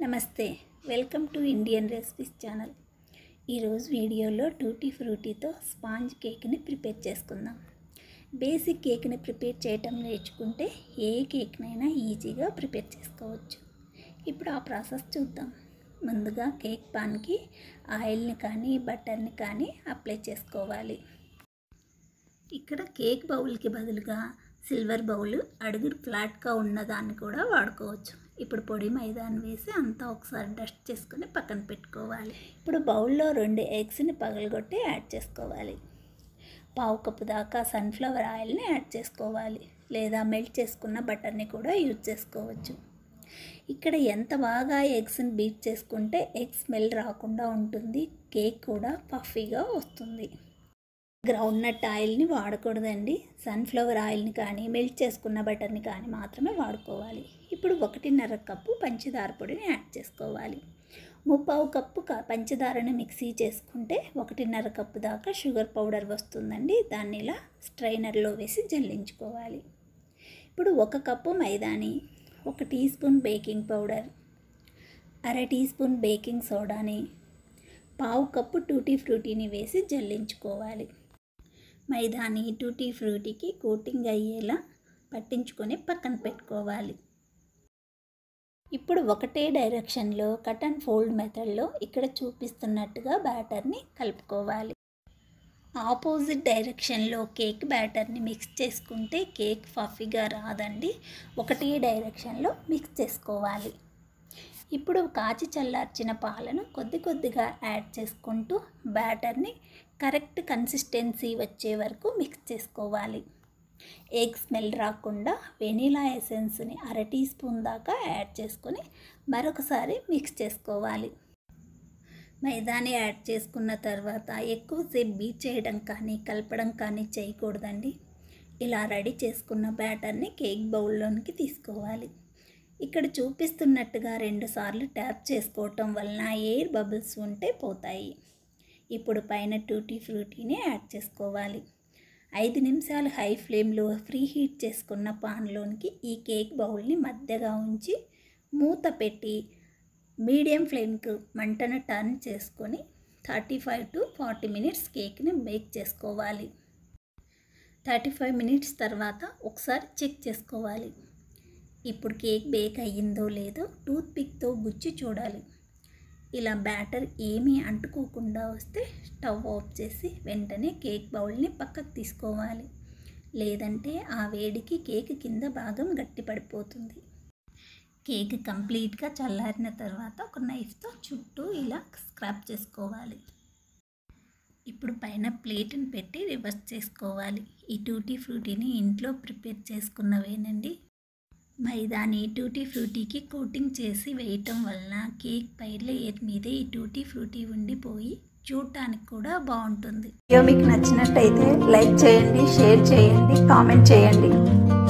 నమస్తే welcome to Indian recipes channel ఈరోజు వీడియోలో టూటీ ఫ్రూటీతో స్పాంజ్ కేక్ని ప్రిపేర్ చేసుకుందాం బేసిక్ కేక్ని ప్రిపేర్ చేయటం నేర్చుకుంటే ఏ కేక్నైనా ఈజీగా ప్రిపేర్ చేసుకోవచ్చు ఇప్పుడు ఆ ప్రాసెస్ చూద్దాం ముందుగా కేక్ పాన్కి ఆయిల్ని కానీ బటర్ని కానీ అప్లై చేసుకోవాలి ఇక్కడ కేక్ బౌల్కి బదులుగా సిల్వర్ బౌల్ అడుగు ఫ్లాట్గా ఉన్నదాన్ని కూడా వాడుకోవచ్చు ఇప్పుడు పొడి మైదాన్ని వేసి అంతా ఒకసారి డస్ట్ చేసుకొని పక్కన పెట్టుకోవాలి ఇప్పుడు బౌల్లో రెండు ఎగ్స్ని పగలగొట్టి యాడ్ చేసుకోవాలి పావు కప్పు దాకా సన్ఫ్లవర్ ఆయిల్ని యాడ్ చేసుకోవాలి లేదా మెల్ట్ చేసుకున్న బటర్ని కూడా యూజ్ చేసుకోవచ్చు ఇక్కడ ఎంత బాగా ఎగ్స్ని బీట్ చేసుకుంటే ఎగ్ స్మెల్ రాకుండా ఉంటుంది కేక్ కూడా పఫీగా వస్తుంది గ్రౌండ్ నట్ ఆయిల్ని వాడకూడదండి సన్ఫ్లవర్ ఆయిల్ని కానీ మెల్ట్ చేసుకున్న బటర్ని కానీ మాత్రమే వాడుకోవాలి ఇప్పుడు ఒకటిన్నర కప్పు పంచదార పొడిని యాడ్ చేసుకోవాలి ముప్పావు కప్పు క- పంచదారని మిక్సీ చేసుకుంటే ఒకటిన్నర కప్పు దాకా షుగర్ పౌడర్ వస్తుందండి దాన్ని ఇలా స్ట్రైనర్లో వేసి జల్లించుకోవాలి ఇప్పుడు ఒక కప్పు మైదాని ఒక టీ స్పూన్ బేకింగ్ పౌడర్ అర టీ స్పూన్ బేకింగ్ సోడాని పావు కప్పు టూటీ ఫ్రూటీని వేసి జల్లించుకోవాలి మైదాని టూటీ ఫ్రూటీకి కోటింగ్ అయ్యేలా పట్టించుకొని పక్కన పెట్టుకోవాలి ఇప్పుడు ఒకటే డైరెక్షన్లో కట్ అండ్ ఫోల్డ్ మెథడ్లో ఇక్కడ చూపిస్తున్నట్టుగా బ్యాటర్ని కలుపుకోవాలి ఆపోజిట్ డైరెక్షన్లో కేక్ బ్యాటర్ని మిక్స్ చేసుకుంటే కేక్ ఫఫీగా రాదండి ఒకటే డైరెక్షన్లో మిక్స్ చేసుకోవాలి ఇప్పుడు కాచి చల్లార్చిన పాలను కొద్ది కొద్దిగా యాడ్ చేసుకుంటూ బ్యాటర్ని కరెక్ట్ కన్సిస్టెన్సీ వచ్చే వరకు మిక్స్ చేసుకోవాలి ఎగ్ స్మెల్ రాకుండా వెనీలా ఎసెన్స్ని అర టీ స్పూన్ దాకా యాడ్ చేసుకొని మరొకసారి మిక్స్ చేసుకోవాలి మైదాని యాడ్ చేసుకున్న తర్వాత ఎక్కువసేపు బీట్ చేయడం కానీ కలపడం కానీ చేయకూడదండి ఇలా రెడీ చేసుకున్న బ్యాటర్ని కేక్ బౌల్లోనికి తీసుకోవాలి ఇక్కడ చూపిస్తున్నట్టుగా రెండుసార్లు ట్యాప్ చేసుకోవటం వలన ఎయిర్ బబుల్స్ ఉంటే పోతాయి ఇప్పుడు పైన టూటీ ఫ్రూటీని యాడ్ చేసుకోవాలి ఐదు నిమిషాలు హై ఫ్లేమ్లో ఫ్రీ హీట్ చేసుకున్న పాన్లోనికి ఈ కేక్ బౌల్ని మధ్యగా ఉంచి మూత పెట్టి మీడియం ఫ్లేమ్కు మంటను టర్న్ చేసుకొని thirty five to forty minutes కేక్ని బేక్ చేసుకోవాలి థర్టీ ఫైవ్ మినిట్స్ తర్వాత ఒకసారి చెక్ చేసుకోవాలి ఇప్పుడు కేక్ బేక్ అయ్యిందో లేదో టూత్ పిక్తో గుచ్చి చూడాలి ఇలా బ్యాటర్ ఏమీ అంటుకోకుండా వస్తే స్టవ్ ఆఫ్ చేసి వెంటనే కేక్ బౌల్ని పక్కకు తీసుకోవాలి లేదంటే ఆ వేడికి కేక్ కింద భాగం గట్టిపడిపోతుంది కేక్ కంప్లీట్గా చల్లారిన తర్వాత ఒక నైఫ్తో చుట్టూ ఇలా స్క్రాప్ చేసుకోవాలి ఇప్పుడు పైన ప్లేట్ని పెట్టి రివర్స్ చేసుకోవాలి ఈ టూటీ ఫ్రూటీని ఇంట్లో ప్రిపేర్ చేసుకున్నవేనండి మైదాని టూటీ ఫ్రూటీకి కోటింగ్ చేసి వేయటం వలన కేక్ పై లేయర్ మీదే ఈ టూటీ ఫ్రూటీ ఉండిపోయి చూడటానికి కూడా బాగుంటుంది వీడియో మీకు నచ్చినట్టయితే లైక్ చేయండి షేర్ చేయండి కామెంట్ చేయండి